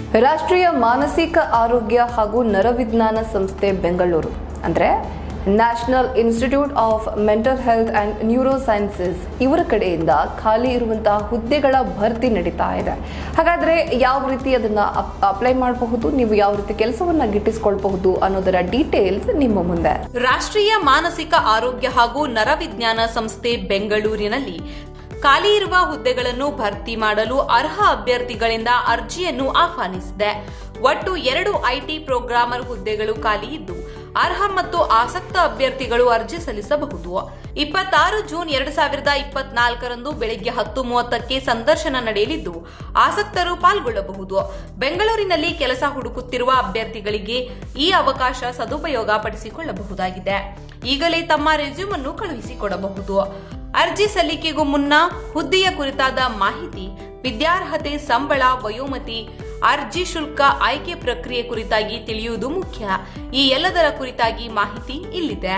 ರಾಷ್ಟ್ರೀಯ ಮಾನಸಿಕ ಆರೋಗ್ಯ ಹಾಗೂ ನರವಿಜ್ಞಾನ ಸಂಸ್ಥೆ ಬೆಂಗಳೂರು ಅಂದರೆ national institute of mental health and neurosciences ಇವರ ಕಡೆಯಿಂದ ಖಾಲಿ ಇರುವಂತಹ ಹುದ್ದೆಗಳ ಭರ್ತಿ ನಡೀತಾ ಇದೆ ಹಾಗಾದರೆ ಯಾವ ರೀತಿ ಅದನ್ನು ಅಪ್ಲೈ ಮಾಡಬಹುದು ನೀವು ಯಾವ ರೀತಿ ಕೆಲಸವನ್ನು ಗಿಟ್ಟಿಸ್ಕೊಳ್ಬಹುದು ಅನ್ನೋದರ ಡೀಟೇಲ್ಸ್ ನಿಮ್ಮ ಮುಂದೆ ರಾಷ್ಟ್ರೀಯ ಮಾನಸಿಕ ಆರೋಗ್ಯ ಹಾಗೂ ನರವಿಜ್ಞಾನ ಸಂಸ್ಥೆ ಬೆಂಗಳೂರಿನಲ್ಲಿ ಖಾಲಿ ಇರುವ ಹುದ್ದೆಗಳನ್ನು ಭರ್ತಿ ಮಾಡಲು ಅರ್ಹ ಅಭ್ಯರ್ಥಿಗಳಿಂದ ಅರ್ಜಿಯನ್ನು ಆಹ್ವಾನಿಸಿದೆ ಒಟ್ಟು ಎರಡು ಐಟಿ ಪ್ರೋಗ್ರಾಮರ್ ಹುದ್ದೆಗಳು ಖಾಲಿ ಇದ್ದು ಅರ್ಹ ಮತ್ತು ಆಸಕ್ತ ಅಭ್ಯರ್ಥಿಗಳು ಅರ್ಜಿ ಸಲ್ಲಿಸಬಹುದು ಇಪ್ಪತ್ತಾರು ಜೂನ್ ಎರಡು ಸಾವಿರದ ಇಪ್ಪತ್ನಾಲ್ಕರಂದು ಬೆಳಗ್ಗೆ ಹತ್ತು ಮೂವತ್ತಕ್ಕೆ ಸಂದರ್ಶನ ನಡೆಯಲಿದ್ದು ಆಸಕ್ತರು ಪಾಲ್ಗೊಳ್ಳಬಹುದು ಬೆಂಗಳೂರಿನಲ್ಲಿ ಕೆಲಸ ಹುಡುಕುತ್ತಿರುವ ಅಭ್ಯರ್ಥಿಗಳಿಗೆ ಈ ಅವಕಾಶ ಸದುಪಯೋಗ ಪಡಿಸಿಕೊಳ್ಳಬಹುದಾಗಿದೆ ಈಗಲೇ ತಮ್ಮ ರೆಸ್ಯೂಮ್ ಅನ್ನು ಕಳುಹಿಸಿಕೊಡಬಹುದು ಅರ್ಜಿ ಸಲ್ಲಿಕೆಗೂ ಮುನ್ನ ಹುದ್ದೆಯ ಕುರಿತಾದ ಮಾಹಿತಿ ವಿದ್ಯಾರ್ಹತೆ ಸಂಬಳ ವಯೋಮತಿ ಅರ್ಜಿ ಶುಲ್ಕ ಆಯ್ಕೆ ಪ್ರಕ್ರಿಯೆ ಕುರಿತಾಗಿ ತಿಳಿಯುವುದು ಮುಖ್ಯ ಈ ಎಲ್ಲದರ ಕುರಿತಾಗಿ ಮಾಹಿತಿ ಇಲ್ಲಿದೆ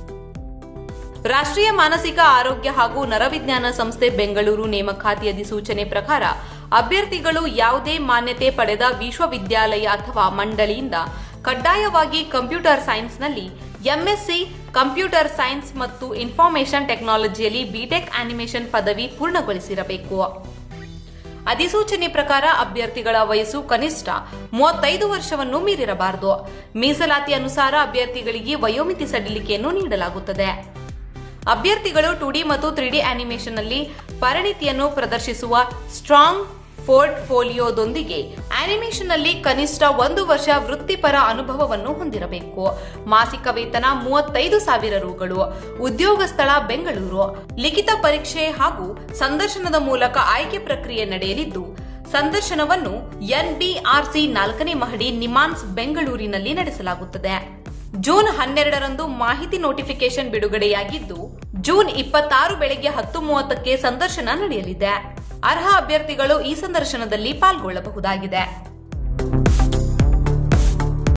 ರಾಷ್ಟ್ರೀಯ ಮಾನಸಿಕ ಆರೋಗ್ಯ ಹಾಗೂ ನರವಿಜ್ಞಾನ ಸಂಸ್ಥೆ ಬೆಂಗಳೂರು ನೇಮಕಾತಿ ಅಧಿಸೂಚನೆ ಪ್ರಕಾರ ಅಭ್ಯರ್ಥಿಗಳು ಯಾವುದೇ ಮಾನ್ಯತೆ ಪಡೆದ ವಿಶ್ವವಿದ್ಯಾಲಯ ಅಥವಾ ಮಂಡಳಿಯಿಂದ ಕಡ್ಡಾಯವಾಗಿ ಕಂಪ್ಯೂಟರ್ ಸೈನ್ಸ್ನಲ್ಲಿ ಎಂಎಸ್ಸಿ ಕಂಪ್ಯೂಟರ್ ಸೈನ್ಸ್ ಮತ್ತು ಇನ್ಫಾರ್ಮೇಷನ್ ಟೆಕ್ನಾಲಜಿಯಲ್ಲಿ ಬಿಟೆಕ್ ಆನಿಮೇಷನ್ ಪದವಿ ಪೂರ್ಣಗೊಳಿಸಿರಬೇಕು ಅಧಿಸೂಚನೆ ಪ್ರಕಾರ ಅಭ್ಯರ್ಥಿಗಳ ವಯಸ್ಸು ಕನಿಷ್ಠ ಮೂವತ್ತೈದು ವರ್ಷವನ್ನು ಮೀರಿರಬಾರದು ಮೀಸಲಾತಿ ಅನುಸಾರ ಅಭ್ಯರ್ಥಿಗಳಿಗೆ ವಯೋಮಿತಿ ಸಡಿಲಿಕೆಯನ್ನು ನೀಡಲಾಗುತ್ತದೆ ಅಭ್ಯರ್ಥಿಗಳು ಟು ಡಿ ಮತ್ತು ತ್ರೀ ಡಿ ಆನಿಮೇಷನ್ನಲ್ಲಿ ಪರಿಣಿತಿಯನ್ನು ಪ್ರದರ್ಶಿಸುವ ಸ್ಟ್ರಾಂಗ್ ಪೋರ್ಟ್ಫೋಲಿಯೋದೊಂದಿಗೆ ಆನಿಮೇಷನ್ನಲ್ಲಿ ಕನಿಷ್ಠ ಒಂದು ವರ್ಷ ವೃತ್ತಿಪರ ಅನುಭವವನ್ನು ಹೊಂದಿರಬೇಕು ಮಾಸಿಕ ವೇತನ ಮೂವತ್ತೈದು ಸಾವಿರ ರುಗಳು ಉದ್ಯೋಗ ಸ್ಥಳ ಬೆಂಗಳೂರು ಲಿಖಿತ ಪರೀಕ್ಷೆ ಹಾಗೂ ಸಂದರ್ಶನದ ಮೂಲಕ ಆಯ್ಕೆ ಪ್ರಕ್ರಿಯೆ ನಡೆಯಲಿದ್ದು ಸಂದರ್ಶನವನ್ನು ಎನ್ಬಿಆರ್ಸಿ ನಾಲ್ಕನೇ ಮಹಡಿ ನಿಮಾನ್ಸ್ ಬೆಂಗಳೂರಿನಲ್ಲಿ ನಡೆಸಲಾಗುತ್ತದೆ ಜೂನ್ ಹನ್ನೆರಡರಂದು ಮಾಹಿತಿ ನೋಟಿಫಿಕೇಶನ್ ಬಿಡುಗಡೆಯಾಗಿದ್ದು ಜೂನ್ ಇಪ್ಪತ್ತಾರು ಬೆಳಗ್ಗೆ ಹತ್ತು ಮೂವತ್ತಕ್ಕೆ ಸಂದರ್ಶನ ನಡೆಯಲಿದೆ ಅರ್ಹ ಅಭ್ಯರ್ಥಿಗಳು ಈ ಸಂದರ್ಶನದಲ್ಲಿ ಪಾಲ್ಗೊಳ್ಳಬಹುದಾಗಿದೆ